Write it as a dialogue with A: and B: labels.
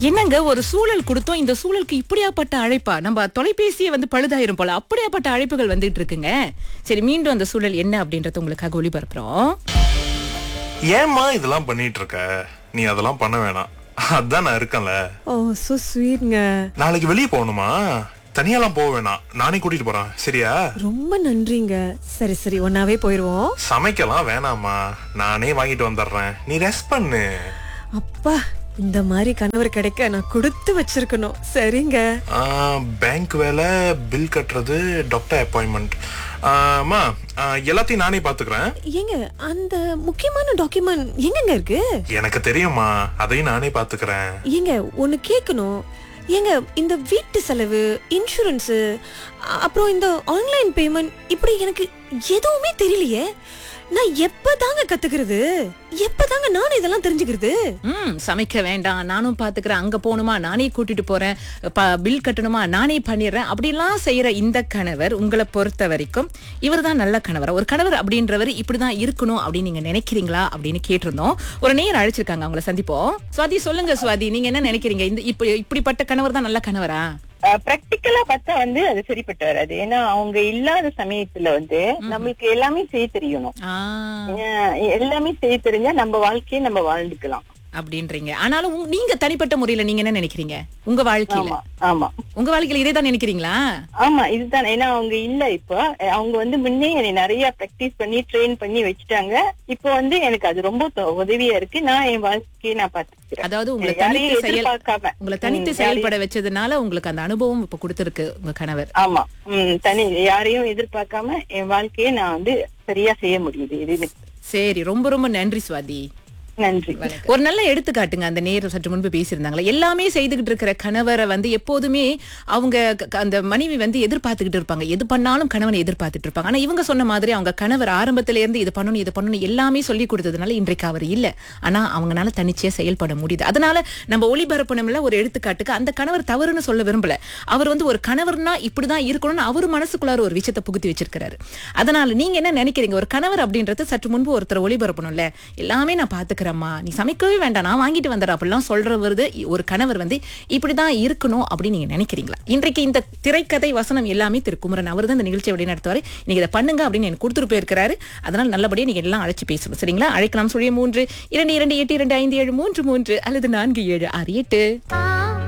A: என்னங்க ஒரு சூழல் கொடுத்தோம் இந்த சூழலுக்கு இப்படியாப்பட்ட அழைப்பா நம்ம தொலைபேசியை வந்து பழுதாயிரும் போல அப்படியாப்பட்ட அழைப்புகள் வந்துட்டு இருக்குங்க சரி மீண்டும் அந்த சூழல் என்ன அப்படின்றத உங்களுக்காக ஒளிபரப்புறோம்
B: ஏம்மா இதெல்லாம் பண்ணிட்டு இருக்க நீ அதெல்லாம் பண்ண வேணாம் அதான் நான் இருக்கேன்ல
C: ஓ சோ ஸ்வீட்ங்க
B: நாளைக்கு வெளியே போகணுமா தனியாலாம் போக வேணாம் நானே கூட்டிட்டு போறேன் சரியா
C: ரொம்ப நன்றிங்க சரி சரி ஒன்னாவே போயிருவோம்
B: சமைக்கலாம் வேணாம்மா நானே வாங்கிட்டு வந்துடுறேன் நீ ரெஸ்ட் பண்ணு
C: அப்பா இந்த மாதிரி கணவர் கிடைக்க நான் கொடுத்து வச்சிருக்கணும் சரிங்க
B: பேங்க் வேலை பில் கட்டுறது டாக்டர் அப்பாயின்மெண்ட் அம்மா ஆ, எல்லாத்தையும் நானே பாத்துக்கிறேன்
C: ஏங்க அந்த முக்கியமான டாக்குமெண்ட் எங்கங்க இருக்கு
B: எனக்கு தெரியும்மா அதையும் நானே பாத்துக்கிறேன்
C: ஏங்க ஒன்னு கேட்கணும் ஏங்க இந்த வீட்டு செலவு இன்சூரன்ஸ் அப்புறம் இந்த ஆன்லைன் பேமெண்ட் இப்படி எனக்கு எதுவுமே தெரியலையே நான் எப்பதாங்க கத்துக்கிறது எப்பதாங்க நானும் இதெல்லாம் தெரிஞ்சுக்கிறது
A: ம் சமைக்க வேண்டாம் நானும் பாத்துக்கிறேன் அங்க போகணுமா நானே கூட்டிட்டு போறேன் ப- பில் கட்டணுமா நானே பண்ணிடுறேன் அப்படிலாம் செய்யற இந்த கணவர் உங்களை பொறுத்த வரைக்கும் இவர் தான் நல்ல கணவர் ஒரு கணவர் அப்படின்றவர் இப்படிதான் இருக்கணும் அப்படின்னு நீங்க நினைக்கிறீங்களா அப்படின்னு கேட்டிருந்தோம் ஒரு நேர் அழைச்சிருக்காங்க அவங்கள சந்திப்போம் சுவாதி சொல்லுங்க சுவாதி நீங்க என்ன நினைக்கிறீங்க இந்த இப்ப இப்படிப்பட்ட கணவர் தான் நல்ல கணவரா
D: பிராக்டிக்கலா பார்த்தா வந்து அது சரிப்பட்டு வராது ஏன்னா அவங்க இல்லாத சமயத்துல வந்து நம்மளுக்கு எல்லாமே செய்ய தெரியணும்
A: ஆ,
D: அஹ் எல்லாமே செய்ய தெரிஞ்சா நம்ம வாழ்க்கையை நம்ம வாழ்ந்துக்கலாம்
A: அப்படின்றீங்க ஆனாலும் உங்க- நீங்க தனிப்பட்ட முறையில நீங்க என்ன நினைக்கிறீங்க உங்க வாழ்க்கையில
D: ஆமா ஆமா
A: உங்க வாழ்க்கையில இதே தான் நினைக்கிறீங்களா
D: ஆமா இதுதான் ஏன்னா அவங்க இல்ல இப்போ அஹ் அவங்க வந்து முன்னே என்னை நிறைய பிராக்டிஸ் பண்ணி ட்ரெயின் பண்ணி வச்சுட்டாங்க இப்போ வந்து எனக்கு அது ரொம்ப தொ- உதவியா இருக்கு நான் என் வாழ்க்கையை நான் பாத்துக்கிறேன்
A: அதாவது உங்களை
D: யாரையும்
A: தனித்து செயல்
D: எதிர்பார்க்காம
A: உங்களை தனித்து
D: ம்,
A: செயல்பட வச்சதுனால உங்களுக்கு அந்த அனுபவம் இப்ப கொடுத்திருக்கு உங்க கணவர்
D: ஆமா உம் தனி யாரையும் எதிர்பார்க்காம என் வாழ்க்கையை நான் வந்து சரியா செய்ய முடியுது இது
A: சரி ரொம்ப ரொம்ப நன்றி சுவாதி
D: நன்றி
A: ஒரு நல்ல எடுத்துக்காட்டுங்க அந்த நேரம் சற்று முன்பு பேசியிருந்தாங்களே எல்லாமே செய்துகிட்டு இருக்கிற கணவரை வந்து எப்போதுமே அவங்க க- க- அந்த மனைவி வந்து எதிர்பார்த்துக்கிட்டு இருப்பாங்க எது பண்ணாலும் கணவனை எதிர்பார்த்துட்டு இருப்பாங்க ஆனா இவங்க சொன்ன மாதிரி அவங்க கணவர் ஆரம்பத்துல இருந்து இது பண்ணணும் இது பண்ணணும் எல்லாமே சொல்லி கொடுத்ததுனால இன்றைக்கு அவர் இல்ல ஆனா அவங்கனால தனிச்சையா செயல்பட முடியுது அதனால நம்ம ஒளிபரப்பணும்ல ஒரு எடுத்துக்காட்டுக்கு அந்த கணவர் தவறுன்னு சொல்ல விரும்பல அவர் வந்து ஒரு கணவர்னா இப்படிதான் இருக்கணும்னு அவர் மனசுக்குள்ளார ஒரு விஷயத்தை புகுத்தி வச்சிருக்கிறாரு அதனால நீங்க என்ன நினைக்கிறீங்க ஒரு கணவர் அப்படின்றது சற்று முன்பு ஒருத்தர் ஒளிபரப்பணும்ல எல்லாமே நான் பாத்துக்கிறேம்மா நீ சமைக்கவே வேண்டாம் நான் வாங்கிட்டு வந்துடுறேன் அப்படிலாம் சொல்றவர் ஒரு கணவர் வந்து இப்படிதான் இருக்கணும் அப்படின்னு நீங்க நினைக்கிறீங்களா இன்றைக்கு இந்த திரைக்கதை வசனம் எல்லாமே திரு குமரன் அவர் தான் இந்த நிகழ்ச்சியை வழி நடத்துவாரு நீங்க இதை பண்ணுங்க அப்படின்னு எனக்கு கொடுத்துட்டு போயிருக்கிறாரு அதனால நல்லபடியா நீங்க எல்லாம் அழைச்சு பேசணும் சரிங்களா அழைக்கலாம் சொல்லிய மூன்று இரண்டு இரண்டு எட்டு இரண்டு ஐந்து ஏழு மூன்று மூன்று அல்லது நான்கு ஏழு ஆறு எட்டு